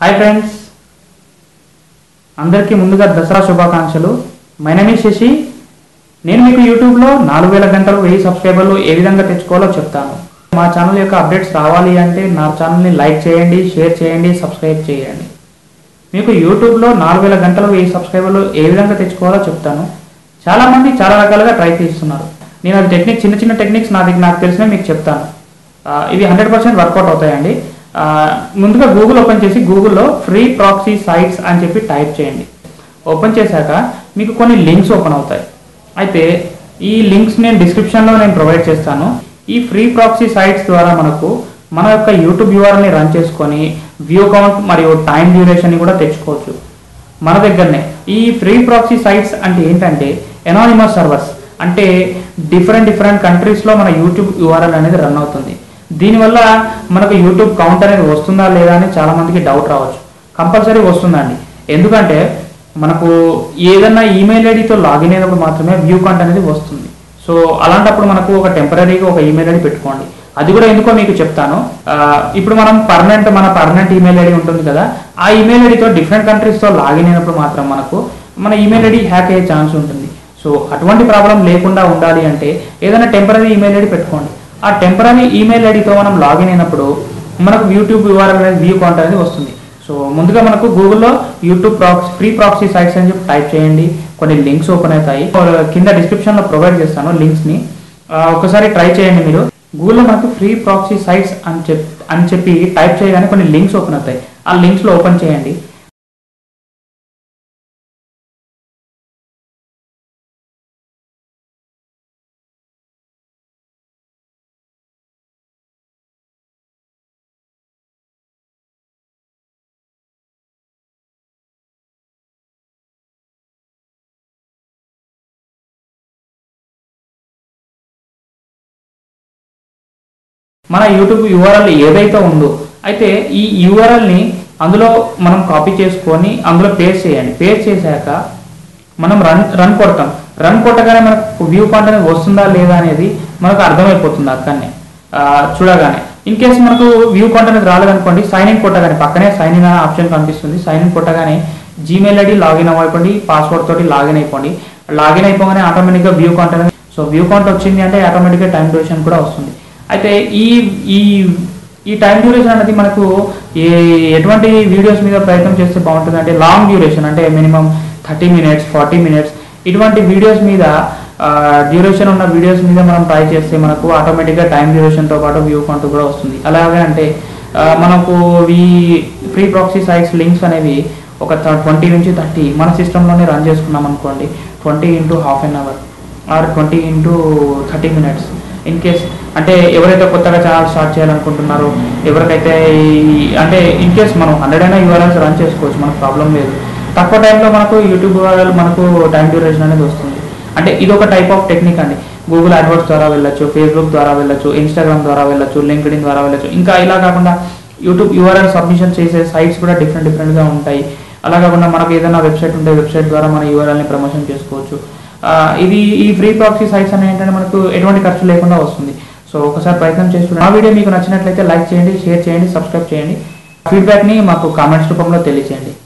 Hi friends అందరికీ ముందుగా దసరా శుభాకాంక్షలు మై నేమ్ ఈజ్ శశి నేను మీకు యూట్యూబ్లో నాలుగు వేల గంటలు వెయ్యి సబ్స్క్రైబర్లు ఏ విధంగా తెచ్చుకోవాలో చెప్తాను మా ఛానల్ యొక్క అప్డేట్స్ రావాలి అంటే నా ఛానల్ని లైక్ చేయండి షేర్ చేయండి సబ్స్క్రైబ్ చేయండి మీకు యూట్యూబ్లో నాలుగు వేల గంటలు వెయ్యి సబ్స్క్రైబర్లు ఏ విధంగా తెచ్చుకోవాలో చెప్తాను చాలామంది చాలా రకాలుగా ట్రై చేస్తున్నారు నేను అది టెక్నిక్ చిన్న చిన్న టెక్నిక్స్ నా దగ్గర నాకు తెలిసిన మీకు చెప్తాను ఆ, ఇవి హండ్రెడ్ పర్సెంట్ వర్కౌట్ అవుతాయండి ఆ, ముందుగా గూగుల్ ఓపెన్ చేసి గూగుల్లో ఫ్రీ ప్రాక్సీ సైట్స్ అని చెప్పి టైప్ చేయండి ఓపెన్ చేశాక మీకు కొన్ని లింక్స్ ఓపెన్ అవుతాయి అయితే ఈ లింక్స్ నేను డిస్క్రిప్షన్లో నేను ప్రొవైడ్ చేస్తాను ఈ ఫ్రీ ప్రాక్సీ సైట్స్ ద్వారా మనకు మన యొక్క యూట్యూబ్ యూఆర్ని రన్ చేసుకొని వ్యూ కౌంట్ మరియు టైం డ్యూరేషన్ని కూడా తెచ్చుకోవచ్చు మన దగ్గరనే ఈ ఫ్రీ ప్రాక్సీ సైట్స్ అంటే ఏంటంటే ఎనానిమస్ సర్వర్స్ అంటే డిఫరెంట్ డిఫరెంట్ కంట్రీస్లో మన యూట్యూబ్ యూఆర్ఎల్ అనేది రన్ అవుతుంది దీనివల్ల మనకు యూట్యూబ్ కౌంట్ అనేది వస్తుందా లేదా అని చాలా మందికి డౌట్ రావచ్చు కంపల్సరీ వస్తుందండి ఎందుకంటే మనకు ఏదన్నా ఈమెయిల్ ఐడితో లాగిన్ అయినప్పుడు మాత్రమే వ్యూ కౌంట్ అనేది వస్తుంది సో అలాంటప్పుడు మనకు ఒక టెంపరీగా ఒక ఈమెయిల్ ఐడి పెట్టుకోండి అది కూడా ఎందుకో మీకు చెప్తాను ఆ, ఇప్పుడు మనం పర్మనెంట్ మన పర్మనెంట్ ఈమెయిల్ ఐడి ఉంటుంది కదా ఆ ఈమెయిల్ ఐడితో డిఫరెంట్ కంట్రీస్తో లాగిన్ అయినప్పుడు మాత్రం మనకు మన ఈమెయిల్ ఐడి హ్యాక్ అయ్యే ఛాన్స్ ఉంటుంది సో అటువంటి ప్రాబ్లం లేకుండా ఉండాలి అంటే ఏదైనా టెంపరీ ఈమెయిల్ ఐడి పెట్టుకోండి ఆ టెంపరీ ఈమెయిల్ ఐడితో మనం లాగిన్ అయినప్పుడు మనకు యూట్యూబ్ యూఆర్ఎల్ అనేది వ్యూ కౌంట్ అనేది వస్తుంది సో ముందుగా మనకు గూగుల్లో YouTube proxy free proxy sites అని చెప్పి టైప్ చేయండి కొన్ని లింక్స్ ఓపెన్ అవుతాయి కింద డిస్క్రిప్షన్లో ప్రొవైడ్ చేస్తాను లింక్స్ని ఒకసారి ట్రై చేయండి మీరు గూగుల్లో మనకు ఫ్రీ ప్రాక్సీ సైట్స్ అని చెప్పి అని చెప్పి టైప్ చేయగానే కొన్ని లింక్స్ ఓపెన్ అవుతాయి ఆ లింక్స్లో ఓపెన్ చేయండి మన యూట్యూబ్ యూఆర్ఎల్ ఏదైతే ఉందో అయితే ఈ యూఆర్ఎల్ని అందులో మనం కాపీ చేసుకొని అందులో పేస్ట్ చేయండి పేస్ట్ చేశాక మనం రన్ రన్ కొడతాం రన్ కొట్టగానే మనకు వ్యూ పాయింట్ అనేది వస్తుందా లేదా అనేది మనకు అర్థమైపోతుంది అక్కడనే ఆ, చూడగానే ఇన్ కేస్ మనకు వ్యూ పాయింట్ అనేది రాలేదనుకోండి సైన్ ఇన్ కొట్టగానే పక్కనే సైన్ ఇన్ అనే ఆప్షన్ కనిపిస్తుంది సైన్ ఇన్ కొట్టగానే జీమెయిల్ ఐడి లాగిన్ అవ్వకండి పాస్వర్డ్ తోటి లాగిన్ అయిపోండి లాగిన్ అయిపోగానే ఆటోమేటిక్గా వ్యూ కౌంట్ అనేది సో వ్యూ కౌంట్ వచ్చింది అంటే ఆటోమేటిక్గా టైం డ్యూరేషన్ కూడా వస్తుంది అయితే ఈ ఈ ఈ టైం డ్యూరేషన్ అనేది మనకు ఏ ఎటువంటి వీడియోస్ మీద ప్రయత్నం చేస్తే బాగుంటుంది అంటే లాంగ్ డ్యూరేషన్ అంటే minimum thirty minutes forty minutes ఇటువంటి వీడియోస్ మీద డ్యూరేషన్ ఉన్న వీడియోస్ మీద మనం ట్రై చేస్తే మనకు ఆటోమేటిక్గా టైం డ్యూరేషన్తో పాటు వ్యూ కౌంట్ కూడా వస్తుంది అలాగే అంటే ఆ, మనకు ఈ ఫ్రీ ప్రాక్సీ సైట్స్ లింక్స్ అనేవి ఒక ట్వంటీ నుంచి థర్టీ మన సిస్టంలోనే రన్ చేసుకున్నాం అనుకోండి twenty into half an hour or twenty into thirty minutes in case అంటే ఎవరైతే కొత్తగా ఛానల్ స్టార్ట్ చేయాలనుకుంటున్నారో ఎవరికైతే ఈ- అంటే ఇన్ కేస్ మనం హండ్రెడ్ అయినా యూఆర్ఎల్స్ రన్ చేసుకోవచ్చు మనకు ప్రాబ్లం లేదు తక్కువ టైంలో మనకు యూట్యూబ్ యూఆర్ఎల్ మనకు టైం డ్యూరేషన్ అనేది వస్తుంది అంటే ఇది ఒక టైప్ ఆఫ్ టెక్నిక్ అండి గూగుల్ అడ్వర్డ్స్ ద్వారా వెళ్ళొచ్చు ఫేస్బుక్ ద్వారా వెళ్ళొచ్చు ఇన్స్టాగ్రామ్ ద్వారా వెళ్ళొచ్చు లింక్డ్ ఇన్ ద్వారా వెళ్ళొచ్చు ఇంకా ఇలా కాకుండా యూట్యూబ్ యూఆర్ఎల్ సబ్మిషన్ చేసే సైట్స్ కూడా డిఫరెంట్ డిఫరెంట్గా ఉంటాయి అలా కాకుండా మనకు ఏదైనా వెబ్సైట్ ఉంటే వెబ్సైట్ ద్వారా మన యూఆర్ఎల్ని ప్రమోషన్ చేసుకోవచ్చు ఆ, ఇది ఈ ఫ్రీ ప్రాక్సీ సైట్స్ అనేవి ఏంటంటే మనకు ఎటువంటి ఖర్చు లేకుండా వస్తుంది సో ఒకసారి ప్రయత్నం చేసి చూడండి. ఆ వీడియో మీకు నచ్చినట్లయితే లైక్ చేయండి షేర్ చేయండి సబ్స్క్రైబ్ చేయండి ఫీడ్బ్యాక్ని మాకు కామెంట్స్ రూపంలో తెలియచేయండి